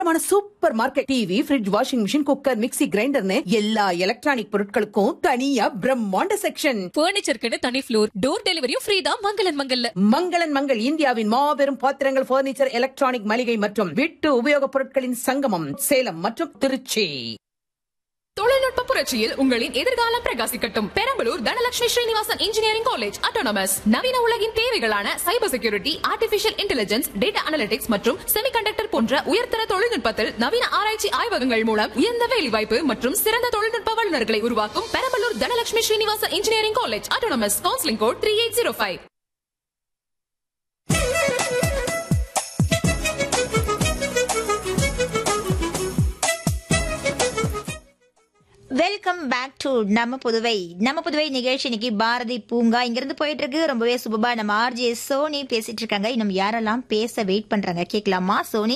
பிரம்மாண்டமான super market TV fridge washing machine cooker mixie கிரைண்டர்னு எல்லா எலக்ட்ரானிக் பொருட்களுக்கும் தனியா பிரம்மாண்ட செக்ஷன் பர்னிச்சருக்குன்னு தனி ஃப்ளோர் டோர் டெலிவரியும் ஃப்ரீ தான் மங்களன் மங்கல்ல மங்களன் மங்கள் இந்தியாவின் மாபெரும் பாத்திரங்கள் பர்னிச்சர் எலக்ட்ரானிக் மளிகை மற்றும் வீட்டு உபயோகப் பொருட்களின் சங்கமம் சேலம் மற்றும் திருச்சி தொழில்நுட்ப புரட்சியில் உங்களின் எதிர்காலம் பிரகாசிக்கட்டும் Perambalur Dhanalakshmi Srinivasan engineering college autonomous நவீன உலகின் தேவைகளான cyber security artificial intelligence data analytics மற்றும் செமிகண்டக்டர் போன்ற உயர்தர தொழில்நுட்பத்தில் நவீன ஆராய்ச்சி ஆய்வகங்கள் மூலம் உயர்ந்த வேலைவாய்ப்பு மற்றும் சிறந்த தொழில்நுட்ப வல்லுநர்களை உருவாக்கும் Perambalur Dhanalakshmi Srinivasan engineering college autonomous counselling code three eight zero five welcome back to நம்ம புதுவை நம்ம புதுவை நிகழ்ச்சி இன்னைக்கு பாரதி பூங்கா இங்கிருந்து போயிட்டு இருக்கு ரொம்பவே சுபபா நம்ம ஆர்ஜே சோனி பேசிட்டு இருக்காங்க இன்னும் யாரெல்லாம் பேச வெயிட் பண்றாங்க கேட்கலாமா Soni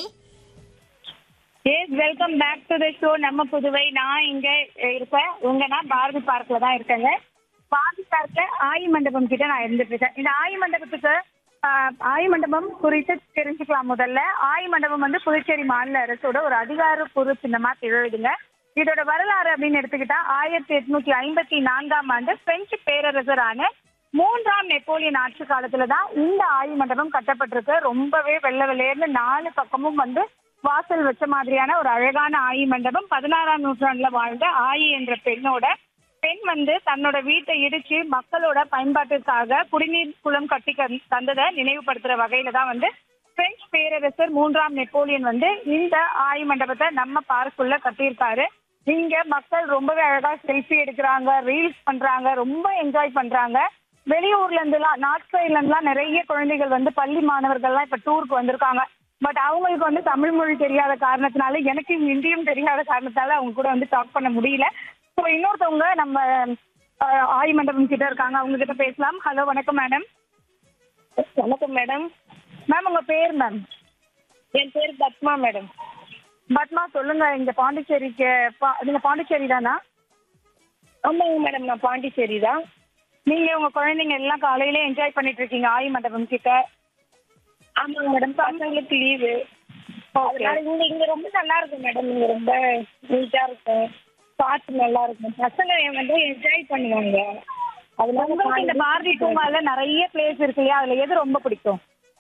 S welcome back to the show நம்ம புதுவை நான் இங்க இருப்பேன் உங்கன்னா பாரதி பார்க்ல தான் இருக்கேங்க பாரதி பார்க்ல ஆயி மண்டபம் கிட்ட நான் இருந்துட்டு இருக்கேன் இந்த ஆயி மண்டபத்துக்கு ஆஹ், ஆயி மண்டபம் குறித்து தெரிஞ்சுக்கலாம் முதல்ல ஆயி மண்டபம் வந்து புதுச்சேரி மாநில அரசோட ஒரு அதிகாரப்பூர்வ சின்னமா திகழுதுங்க இதோட வரலாறு அப்படின்னு எடுத்துக்கிட்டா ஆயிரத்தி எட்நூத்தி ஐம்பத்தி நான்காம் ஆண்டு பிரெஞ்சு பேரரசரான மூன்றாம் நெப்போலியன் ஆட்சி காலத்துல தான் இந்த ஆயி மண்டபம் கட்டப்பட்டிருக்கு ரொம்பவே வெள்ளை வெள்ளையர்னு நாலு பக்கமும் வந்து வாசல் வச்ச மாதிரியான ஒரு அழகான ஆயி மண்டபம் பதினாறாம் நூற்றாண்டுல வாழ்ந்த ஆயி என்ற பெண்ணோட பெண் வந்து தன்னோட வீட்டை இடிச்சு மக்களோட பயன்பாட்டிற்காக குடிநீர் குளம் கட்டி கந்- தந்ததை நினைவுபடுத்துற வகையில தான் வந்து பிரெஞ்சு பேரரசர் மூன்றாம் நெப்போலியன் வந்து இந்த ஆயி மண்டபத்தை நம்ம பார்க்குள்ள கட்டியிருக்காரு இங்க மக்கள் ரொம்பவே அழகா செல்ஃபி எடுக்கிறாங்க ரீல்ஸ் பண்றாங்க ரொம்ப என்ஜாய் பண்றாங்க வெளியூர்ல இருந்துலாம் நார்த் சைட்ல இருந்துலாம் நிறைய குழந்தைகள் வந்து பள்ளி மாணவர்கள்லாம் இப்ப டூருக்கு வந்திருக்காங்க பட் அவங்களுக்கு வந்து தமிழ் மொழி தெரியாத காரணத்தினால எனக்கு ஹிந்தியும் தெரியாத காரணத்தால அவங்க கூட வந்து டாக் பண்ண முடியல ஸோ இன்னொருத்தவங்க நம்ம அஹ், ஆயி மண்டபம் கிட்ட இருக்காங்க அவங்க கிட்ட பேசலாம் ஹலோ வணக்கம் மேடம் வணக்கம் மேடம் மேம் உங்க பேர் மேம் என் பேர் பத்மா மேடம் பத்மா சொல்லுங்க இங்க பாண்டிச்சேரிக்கு பா- நீங்க பாண்டிச்சேரி தானா ஆமாங்க மேடம் நான் பாண்டிச்சேரி தான் நீங்க உங்க குழந்தைங்க எல்லாம் காலையில என்ஜாய் பண்ணிட்டு இருக்கீங்க ஆயி மண்டபம் கிட்ட ஆமாங்க மேடம் பசங்களுக்கு லீவு அதனால இங்க இங்க ரொம்ப நல்லா இருக்கும் மேடம் இங்க ரொம்ப நீட்டா இருக்கும் பார்த்து நல்லா இருக்கும் பசங்க வந்து என்ஜாய் பண்ணுவாங்க அதனால உங்களுக்கு இந்த பாரதி பூங்கால நிறைய பிளேஸ் இருக்கு இல்லையா அதுல எது ரொம்ப பிடிக்கும்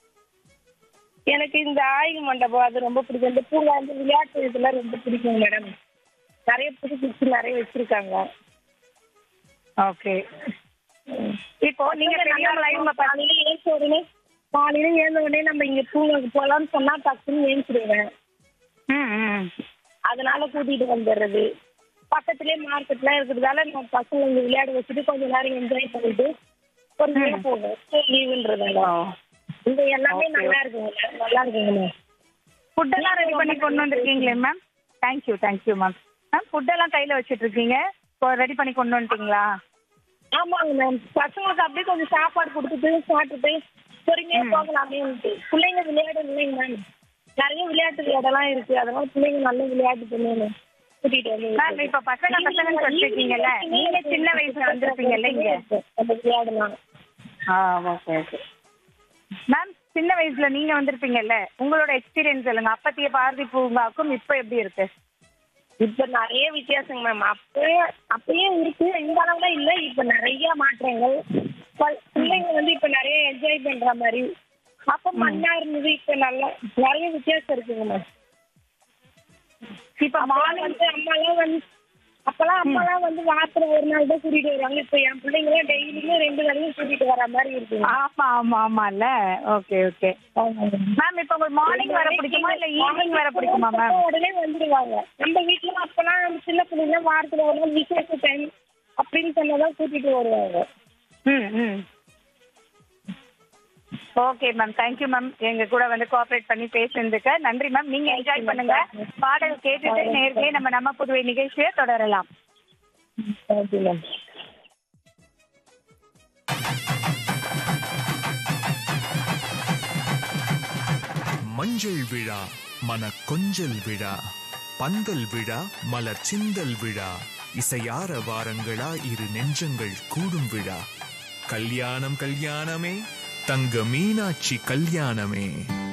எனக்கு இந்த ஆய்வு மண்டபம் அது ரொம்ப பிடிக்கும் இந்த பூங்கா வந்து விளையாட்டு இதெல்லாம் ரொம்ப பிடிக்கும் மேடம் நிறைய புது புதுசு நிறைய வச்சிருக்காங்க ஓகே இப்போ நீங்க பெரியவங்களா இவங்க காலையில ஏஞ்ச உடனே காலையில ஏந்த உடனே நம்ம இங்க பூங்காக்கு போலாம்னு சொன்னா டக்குன்னு ஏஞ்சிடுவேன் அதனால கூட்டிட்டு வந்துடுறது பக்கத்துலயே மார்க்கெட்லாம் இருக்கிறதால நான் பசங்க இங்க விளையாட வச்சுட்டு கொஞ்ச நேரம் என்ஜாய் பண்ணிட்டு பொறுமையா போவேன் ஸ்கூல் லீவுன்றதால இங்க எல்லாமே நல்லா இருக்குங்க நல்லா இருக்குங்க ஃபுட்டெல்லாம் ரெடி பண்ணி கொண்டு வந்திருக்கீங்களே ma'am thank you thank you ma'am ma'am ஃபுட்டெல்லாம் கையில வச்சிட்டு இருக்கீங்க இப்போ ரெடி பண்ணி கொண்டு வந்துட்டீங்களா ஆமாங்க மேம் பசங்களுக்கு அப்படியே கொஞ்சம் சாப்பாடு கொடுத்துட்டு சாப்பிட்டுட்டு பொறுமையா போகலாமே பிள்ளைங்க விளையாடணும் இல்லைங்க மேம் நிறைய விளையாட்டு விளையாடலாம் இருக்கு அதனால பிள்ளைங்க நல்ல விளையாட்டு பண்ணுங்க கூட்டிட்டு வந்து மேம் இப்ப பசங்க பசங்க சொல்லிருக்கீங்கல்ல நீங்க சின்ன வயசுல வந்திருப்பீங்கல்ல இங்க நம்ம விளையாடலாம் ஆ ஓகே ஓகே மேம் சின்ன வயசுல நீங்க வந்திருப்பீங்கல்ல உங்களோட எக்ஸ்பீரியன்ஸ் சொல்லுங்க அப்பத்திய பாரதி பூங்காக்கும் இப்ப எப்படி இருக்கு இப்ப நிறைய வித்தியாசங்க மேம் அப்ப அப்பயே இருக்கு இந்த அளவுல இல்ல இப்ப நிறைய மாற்றங்கள் ப- பிள்ளைங்க வந்து இப்ப நிறைய என்ஜாய் பண்ற மாதிரி அப்ப மண்ணா இருந்தது இப்ப நல்லா நிறைய வித்தியாசம் இருக்குங்க மேம் இப்ப மாலை வந்து அம்மாலாம் வந்து அப்பெல்லாம் அம்மாலாம் வந்து வாரத்துல ஒரு நாள் தான் கூட்டிட்டு வருவாங்க இப்ப என் பிள்ளைங்களாம் டெய்லியுமே ரெண்டு வேலையும் கூட்டிட்டு வர மாதிரி இருக்கு ஆமா ஆமா ஆமால ஓகே ஓகே மேம் இப்ப உங்களுக்கு மார்னிங் வர பிடிக்குமா இல்ல ஈவினிங் வர பிடிக்குமா மேம் உடனே வந்துருவாங்க நம்ம வீட்ல அப்பெல்லாம் சின்ன பிள்ளைங்க வாரத்துல ஒரு நாள் விசேஷ டைம் அப்படின்னு சொன்னதான் கூட்டிட்டு வருவாங்க ம் ம் ஓகே மேம் தேங்க்யூ மேம் எங்க கூட வந்து கோஆபரேட் பண்ணி பேசுனதுக்கு நன்றி மேம் நீங்க என்ஜாய் பண்ணுங்க பாடல் கேட்டுட்டு நேர்லயே நம்ம நம்ம புதுவை நிகழ்ச்சியை தொடரலாம் தேங்க்யூ மேம் மஞ்சள் விழா மன கொஞ்சல் விழா பந்தல் விழா மலர் சிந்தல் விழா இசையார வாரங்களா இரு நெஞ்சங்கள் கூடும் விழா கல்யாணம் கல்யாணமே தங்க மீனாட்சி கல்யாணமே